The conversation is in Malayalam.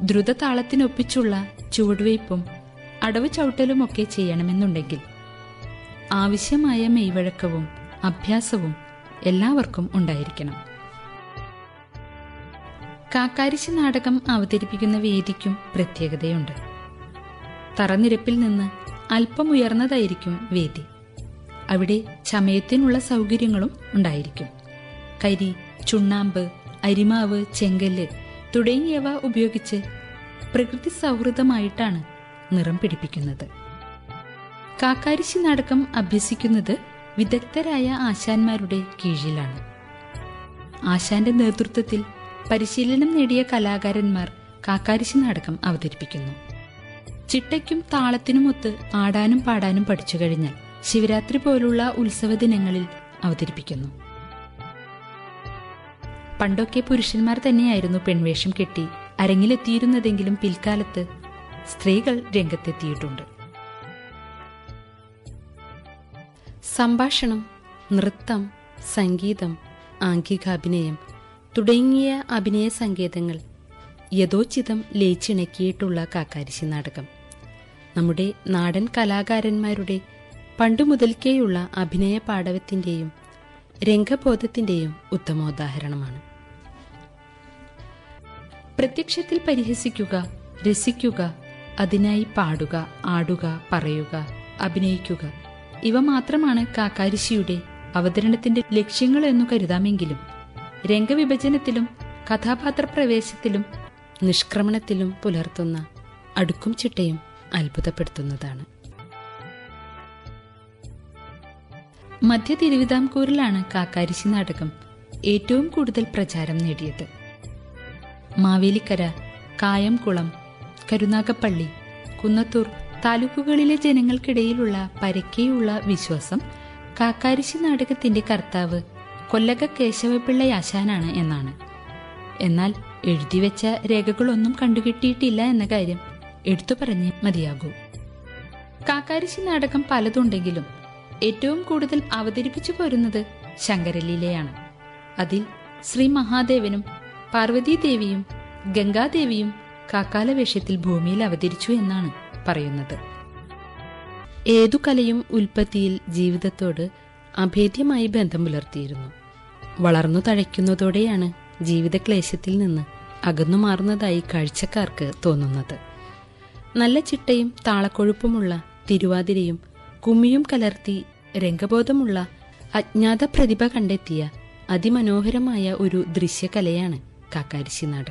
ദ്രുതതാളത്തിനൊപ്പിച്ചുള്ള ചുവടുവയ്പും അടവ് ചവിട്ടലുമൊക്കെ ചെയ്യണമെന്നുണ്ടെങ്കിൽ ആവശ്യമായ മെയ്വഴക്കവും അഭ്യാസവും എല്ലാവർക്കും ഉണ്ടായിരിക്കണം കാക്കാരിശി നാടകം അവതരിപ്പിക്കുന്ന വേദിക്കും പ്രത്യേകതയുണ്ട് തറനിരപ്പിൽ നിന്ന് അല്പം ഉയർന്നതായിരിക്കും വേദി അവിടെ ചമയത്തിനുള്ള സൗകര്യങ്ങളും ഉണ്ടായിരിക്കും കരി ചുണ്ണാമ്പ് അരിമാവ് ചെങ്കല്ല് തുടങ്ങിയവ ഉപയോഗിച്ച് പ്രകൃതി സൗഹൃദമായിട്ടാണ് നിറം പിടിപ്പിക്കുന്നത് കാക്കാരിശി നാടകം അഭ്യസിക്കുന്നത് വിദഗ്ധരായ ആശാന്മാരുടെ കീഴിലാണ് ആശാന്റെ നേതൃത്വത്തിൽ പരിശീലനം നേടിയ കലാകാരന്മാർ കാക്കാരിശി നാടകം അവതരിപ്പിക്കുന്നു ചിട്ടയ്ക്കും താളത്തിനുമൊത്ത് ആടാനും പാടാനും പഠിച്ചു കഴിഞ്ഞാൽ ശിവരാത്രി പോലുള്ള ഉത്സവ ദിനങ്ങളിൽ അവതരിപ്പിക്കുന്നു പണ്ടൊക്കെ പുരുഷന്മാർ തന്നെയായിരുന്നു പെൺവേഷം കെട്ടി അരങ്ങിലെത്തിയിരുന്നതെങ്കിലും പിൽക്കാലത്ത് സ്ത്രീകൾ രംഗത്തെത്തിയിട്ടുണ്ട് സംഭാഷണം നൃത്തം സംഗീതം ആംഗികാഭിനയം തുടങ്ങിയ അഭിനയ സങ്കേതങ്ങൾ യഥോചിതം ലയിച്ചിണക്കിയിട്ടുള്ള കാക്കാരിശി നാടകം നമ്മുടെ നാടൻ കലാകാരന്മാരുടെ പണ്ടു മുതൽക്കേയുള്ള അഭിനയ പാടവത്തിന്റെയും രംഗബോധത്തിന്റെയും ഉത്തമോദാഹരണമാണ് പ്രത്യക്ഷത്തിൽ പരിഹസിക്കുക രസിക്കുക അതിനായി പാടുക ആടുക പറയുക അഭിനയിക്കുക ഇവ മാത്രമാണ് കാക്കാരിശിയുടെ അവതരണത്തിന്റെ ലക്ഷ്യങ്ങൾ എന്നു കരുതാമെങ്കിലും രംഗവിഭജനത്തിലും കഥാപാത്ര പ്രവേശത്തിലും നിഷ്ക്രമണത്തിലും പുലർത്തുന്ന അടുക്കും ചിട്ടയും അത്ഭുതപ്പെടുത്തുന്നതാണ് മധ്യ തിരുവിതാംകൂറിലാണ് കാക്കാരിശി നാടകം ഏറ്റവും കൂടുതൽ പ്രചാരം നേടിയത് മാവേലിക്കര കായംകുളം കരുനാഗപ്പള്ളി കുന്നത്തൂർ താലൂക്കുകളിലെ ജനങ്ങൾക്കിടയിലുള്ള പരക്കെയുള്ള വിശ്വാസം കാക്കാരിശി നാടകത്തിന്റെ കർത്താവ് കൊല്ലക കേശവപിള്ള ആശാനാണ് എന്നാണ് എന്നാൽ എഴുതിവെച്ച രേഖകളൊന്നും കണ്ടുകിട്ടിയിട്ടില്ല എന്ന കാര്യം എടുത്തു പറഞ്ഞേ മതിയാകൂ കാക്കാരിശി നാടകം പലതുണ്ടെങ്കിലും ഏറ്റവും കൂടുതൽ അവതരിപ്പിച്ചു പോരുന്നത് ശങ്കരലീലയാണ് അതിൽ ശ്രീ മഹാദേവനും പാർവതീദേവിയും ഗംഗാദേവിയും കാക്കാല വേഷത്തിൽ ഭൂമിയിൽ അവതരിച്ചു എന്നാണ് പറയുന്നത് ഏതു കലയും ഉൽപ്പത്തിയിൽ ജീവിതത്തോട് അഭേദ്യമായി ബന്ധം പുലർത്തിയിരുന്നു വളർന്നു തഴയ്ക്കുന്നതോടെയാണ് ജീവിതക്ലേശത്തിൽ നിന്ന് അകന്നു മാറുന്നതായി കാഴ്ചക്കാർക്ക് തോന്നുന്നത് നല്ല ചിട്ടയും താളക്കൊഴുപ്പുമുള്ള തിരുവാതിരയും കുമ്മിയും കലർത്തി രംഗബോധമുള്ള അജ്ഞാത പ്രതിഭ കണ്ടെത്തിയ അതിമനോഹരമായ ഒരു ദൃശ്യകലയാണ് കാക്കാരിശി നാടകം